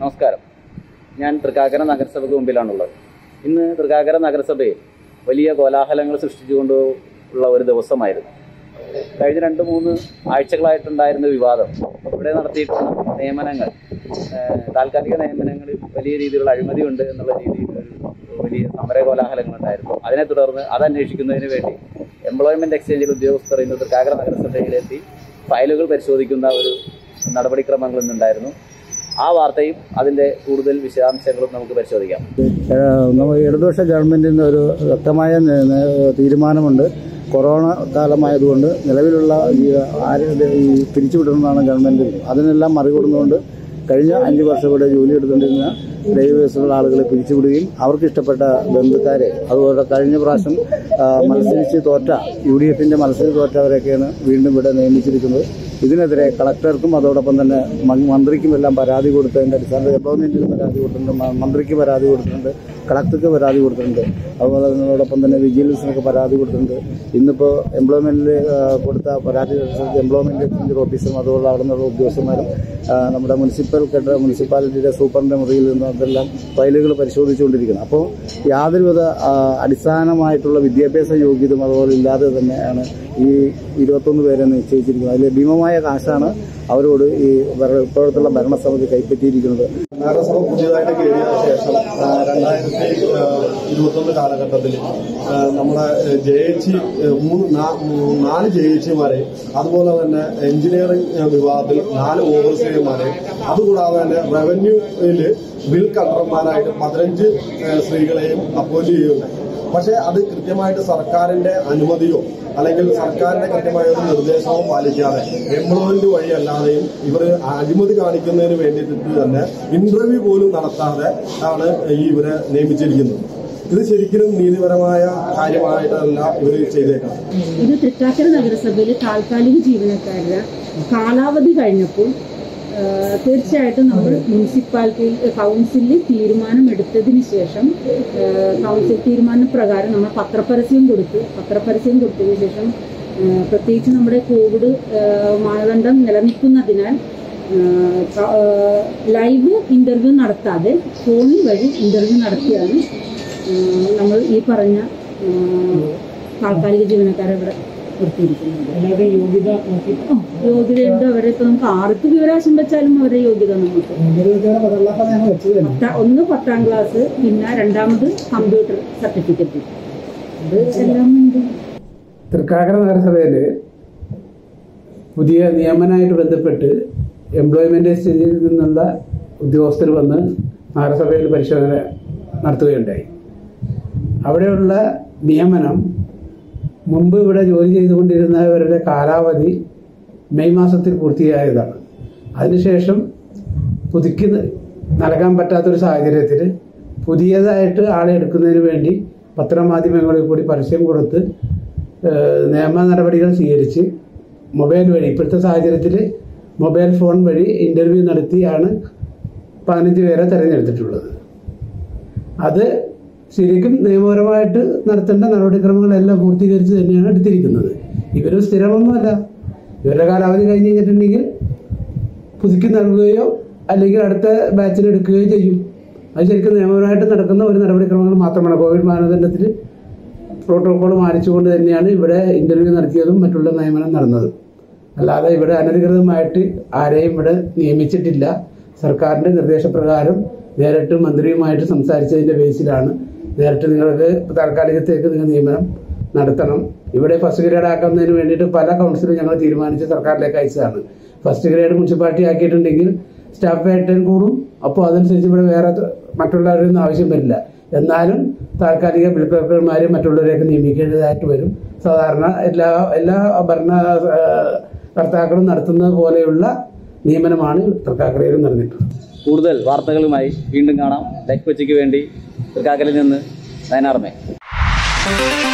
നമസ്കാരം ഞാൻ തൃക്കാക്കര നഗരസഭയ്ക്ക് മുമ്പിലാണുള്ളത് ഇന്ന് തൃക്കാക്കര നഗരസഭയിൽ വലിയ കോലാഹലങ്ങൾ സൃഷ്ടിച്ചുകൊണ്ട് ഉള്ള ഒരു ദിവസമായിരുന്നു കഴിഞ്ഞ രണ്ട് മൂന്ന് ആഴ്ചകളായിട്ടുണ്ടായിരുന്ന വിവാദം ഇവിടെ നടത്തിയിട്ടുള്ള നിയമനങ്ങൾ ഏഹ്, താൽക്കാലിക നിയമനങ്ങളിൽ വലിയ രീതിയിലുള്ള അഴിമതിയുണ്ട് എന്നുള്ള രീതിയിൽ ഒരു വലിയ സമര കോലാഹലങ്ങളുണ്ടായിരുന്നു അതിനെ തുടർന്ന് അത് അന്വേഷിക്കുന്നതിന് വേണ്ടി എംപ്ലോയ്മെന്റ് എക്സ്ചേഞ്ചിൽ ഉദ്യോഗസ്ഥർ ഇന്ന് തൃക്കാക്കര നഗരസഭയിലെത്തി ഫയലുകൾ പരിശോധിക്കുന്ന ഒരു നടപടിക്രമങ്ങൾ ഇന്നുണ്ടായിരുന്നു ആ വാർത്തയും അതിന്റെ കൂടുതൽ വിശദാംശങ്ങളും നമുക്ക് പരിശോധിക്കാം ഏഹ് നമ്മ ഇടതുപക്ഷ ഗവൺമെന്റിന് ഒരു വ്യക്തമായ ന- ന- തീരുമാനമുണ്ട് കൊറോണ കാലമായതുകൊണ്ട് നിലവിലുള്ള ഈ ആരോഗ്യ ഈ പിരിച്ചുവിടണമെന്നാണ് ഗവൺമെന്റ് അതിനെല്ലാം മറികടന്നുകൊണ്ട് കഴിഞ്ഞ അഞ്ച് വർഷം ഇവിടെ ജോലി എടുത്തുകൊണ്ടിരുന്ന ഡ്രൈവേഴ്സുള്ള ആളുകളെ പിരിച്ചുവിടുകയും അവർക്ക് ഇഷ്ടപ്പെട്ട ബന്ധുക്കാരെ അതുപോലെ കഴിഞ്ഞ പ്രാവശ്യം ആ, മത്സരിച്ച് തോറ്റ യു ഡി എഫിന്റെ മത്സരിച്ച് തോറ്റവരെയൊക്കെയാണ് വീണ്ടും ഇവിടെ നിയമിച്ചിരിക്കുന്നത് ഇതിനെതിരെ കളക്ടർക്കും അതോടൊപ്പം തന്നെ മ- മന്ത്രിക്കും എല്ലാം പരാതി കൊടുത്തതിന്റെ അടിസ്ഥാനത്തിൽ ഗവൺമെന്റിന് പരാതി കൊടുത്തിട്ടുണ്ട് മ- മന്ത്രിക്ക് പരാതി കൊടുത്തിട്ടുണ്ട് കളക്ടർക്ക് പരാതി കൊടുത്തിട്ടുണ്ട് അതുപോലെ തന്നെ അതോടൊപ്പം തന്നെ വിജിലൻസിനൊക്കെ പരാതി കൊടുത്തിട്ടുണ്ട് ഇന്നിപ്പോൾ എംപ്ലോയ്മെന്റിൽ കൊടുത്ത പരാതി അനുസരിച്ച് എംപ്ലോയ്മെന്റ് എക്സ്ചേഞ്ച് ഓഫീസറും അതുപോലെ അവിടെ നിന്നുള്ള ഉദ്യോഗസ്ഥന്മാരും ആ, നമ്മുടെ മുനിസിപ്പൽ കെട്ടിട മുനിസിപ്പാലിറ്റിയുടെ സൂപ്രണ്ടിന്റെ മുറിയിൽ നിന്ന് അതെല്ലാം ഫയലുകൾ പരിശോധിച്ചുകൊണ്ടിരിക്കുന്നത് അപ്പോൾ യാതൊരുവിധ ആ, അടിസ്ഥാനമായിട്ടുള്ള വിദ്യാഭ്യാസ യോഗ്യതയും അതുപോലെ ഇല്ലാതെ തന്നെയാണ് ഈ ഇരുപത്തൊന്ന് പേരെ നിശ്ചയിച്ചിരിക്കുന്നത് അതിൽ ഭീമമായ കാശാണ് അവരോട് ഈ ഭര- ഇപ്പോഴത്തുള്ള ഭരണസമിതി കൈപ്പറ്റിയിരിക്കുന്നത് നഗരസഭ പുതിയതായിട്ട് കയറിയ ശേഷം ആ, രണ്ടായിരത്തി ഇരുപത്തൊന്ന് കാലഘട്ടത്തിൽ ആ, നമ്മളെ ജെ എച്ച് മൂന്ന് നാ- മൂ- നാല് ജെ എച്ചിമാരെ അതുപോലെ തന്നെ എഞ്ചിനീയറിംഗ് ആ, വിഭാഗത്തിൽ നാല് ഓവർസിയർമാരെ അതുകൂടാതെ തന്നെ റവന്യൂവില് ബിൽ കളക്ടർമാരായിട്ട് പതിനഞ്ച് ആ, സ്ത്രീകളെയും അപ്പോയിന്റ് ചെയ്യുകയുണ്ടായി പക്ഷേ അത് കൃത്യമായിട്ട് സർക്കാരിന്റെ അനുമതിയോ അല്ലെങ്കിൽ സർക്കാരിന്റെ കൃത്യമായ ഒരു നിർദ്ദേശമോ പാലിക്കാതെ എംപ്ലോയ്മെന്റ് വഴി അല്ലാതെയും ഇവർ അഴിമതി കാണിക്കുന്നതിന് വേണ്ടിയിട്ട് തന്നെ ഇന്റർവ്യൂ പോലും നടത്താതെ ആണ് ഈ ഇവരെ നിയമിച്ചിരിക്കുന്നത് ഇത് ശരിക്കും നീതിപരമായ കാര്യമായിട്ടല്ല ഇവർ ചെയ്തേക്കുന്നത് ഇത് തൃക്കാക്കര നഗരസഭയിലെ താൽക്കാലിക ജീവനക്കാരുടെ കാലാവധി കഴിഞ്ഞപ്പോൾ ആ, തീർച്ചയായിട്ടും നമ്മൾ മുനിസിപ്പാലിറ്റിയിൽ കൗൺസിലിൽ തീരുമാനം എടുത്തതിന് ശേഷം ആ, കൗൺസിൽ തീരുമാന പ്രകാരം നമ്മൾ പത്രപരസ്യം കൊടുത്തു പത്രപരസ്യം കൊടുത്തതിന് ശേഷം ആ, പ്രത്യേകിച്ച് നമ്മുടെ കോവിഡ് ആ, മാനദണ്ഡം നിലനിൽക്കുന്നതിനാൽ ആ, ക- ആ, ലൈവ് ഇന്റർവ്യൂ നടത്താതെ ഫോണിൽ വഴി ഇന്റർവ്യൂ നടത്തിയാണ് ആ, നമ്മൾ ഈ പറഞ്ഞ ആ, താൽക്കാലിക ജീവനക്കാരെ ഇവിടെ നിർത്തിയിരിക്കുന്നത് അല്ലാതെ യോഗ്യത നോക്കിയിട്ട് യോഗ്യതയുണ്ട് അവരെ ഇപ്പൊ നമുക്ക് ആർക്ക് വിവരാശം വെച്ചാലും അവരുടെ യോഗ്യത നമുക്ക് യോഗ്യതയുടെ പതള്ളാക്കാണ് വെച്ചത് തന്നെ പത്താ- ഒന്ന് പത്താം ക്ലാസ് പിന്നെ രണ്ടാമത് കമ്പ്യൂട്ടർ സർട്ടിഫിക്കറ്റ് അത് എല്ലാം ഉണ്ട് തൃക്കാക്കര നഗരസഭയിൽ പുതിയ നിയമനമായിട്ട് ബന്ധപ്പെട്ട് എംപ്ലോയ്മെന്റ് എക്സ്ചേഞ്ചിൽ നിന്നുള്ള ഉദ്യോഗസ്ഥർ വന്ന് നഗരസഭയിൽ പരിശോധന നടത്തുകയുണ്ടായി അവിടെയുള്ള നിയമനം മുമ്പ് ഇവിടെ ജോലി ചെയ്തുകൊണ്ടിരുന്നവരുടെ കാലാവധി മെയ് മാസത്തിൽ പൂർത്തിയായതാണ് അതിനുശേഷം പുതുക്കി നൽകാൻ പറ്റാത്തൊരു സാഹചര്യത്തിൽ പുതിയതായിട്ട് ആളെ എടുക്കുന്നതിന് വേണ്ടി പത്രമാധ്യമങ്ങളിൽ കൂടി പരസ്യം കൊടുത്ത് ഏഹ്, നിയമ നടപടികൾ സ്വീകരിച്ച് മൊബൈൽ വഴി ഇപ്പോഴത്തെ സാഹചര്യത്തിൽ മൊബൈൽ ഫോൺ വഴി ഇൻ്റർവ്യൂ നടത്തിയാണ് പതിനഞ്ച് പേരെ തിരഞ്ഞെടുത്തിട്ടുള്ളത് അത് ശരിക്കും നിയമപരമായിട്ട് നടത്തേണ്ട നടപടിക്രമങ്ങളെല്ലാം പൂർത്തീകരിച്ച് തന്നെയാണ് എടുത്തിരിക്കുന്നത് ഇവർ സ്ഥിരമൊന്നുമല്ല ഇവരുടെ കാലാവധി കഴിഞ്ഞ് കഴിഞ്ഞിട്ടുണ്ടെങ്കിൽ പുതുക്കി നൽകുകയോ അല്ലെങ്കിൽ അടുത്ത ബാച്ചിൽ എടുക്കുകയോ ചെയ്യും അത് ശരിക്കും നിയമപരമായിട്ട് നടക്കുന്ന ഒരു നടപടിക്രമങ്ങൾ മാത്രമാണ് കോവിഡ് മാനദണ്ഡത്തിൽ പ്രോട്ടോകോൾ മാനിച്ചുകൊണ്ട് തന്നെയാണ് ഇവിടെ ഇന്റർവ്യൂ നടത്തിയതും മറ്റുള്ള നിയമനം നടന്നതും അല്ലാതെ ഇവിടെ അനധികൃതമായിട്ട് ആരെയും ഇവിടെ നിയമിച്ചിട്ടില്ല സർക്കാരിന്റെ നിർദ്ദേശപ്രകാരം നേരിട്ട് മന്ത്രിയുമായിട്ട് സംസാരിച്ചതിന്റെ ബേസിലാണ് നേരിട്ട് നിങ്ങൾക്ക് താൽക്കാലികത്തേക്ക് നിങ്ങൾ നിയമനം നടത്തണം ഇവിടെ ഫസ്റ്റ് ഗ്രേഡ് ആക്കുന്നതിന് വേണ്ടിയിട്ട് പല കൗൺസിലും ഞങ്ങൾ തീരുമാനിച്ച് സർക്കാരിലേക്ക് അയച്ചതാണ് ഫസ്റ്റ് ഗ്രേഡ് മുനിസിപ്പാലിറ്റി ആക്കിയിട്ടുണ്ടെങ്കിൽ സ്റ്റാഫ് പാറ്റേൺ കൂടും അപ്പോൾ അതനുസരിച്ച് ഇവിടെ വേറെ മറ്റുള്ളവരൊന്നും ആവശ്യം വരില്ല എന്നാലും താൽക്കാലിക ബിൽ ക്ലർക്കർമാരും മറ്റുള്ളവരെയൊക്കെ നിയമിക്കേണ്ടതായിട്ട് വരും സാധാരണ എല്ലാ എല്ലാ ഭരണ ആ, കർത്താക്കളും നടത്തുന്നത് പോലെയുള്ള നിയമനമാണ് തൃക്കാക്കരയിൽ നടന്നിട്ടുള്ളത് കൂടുതൽ വാർത്തകളുമായി വീണ്ടും കാണാം ലൈഫ് കൊച്ചിക്ക് വേണ്ടി തൃക്കാക്കരയിൽ നിന്ന് നയനാർമേ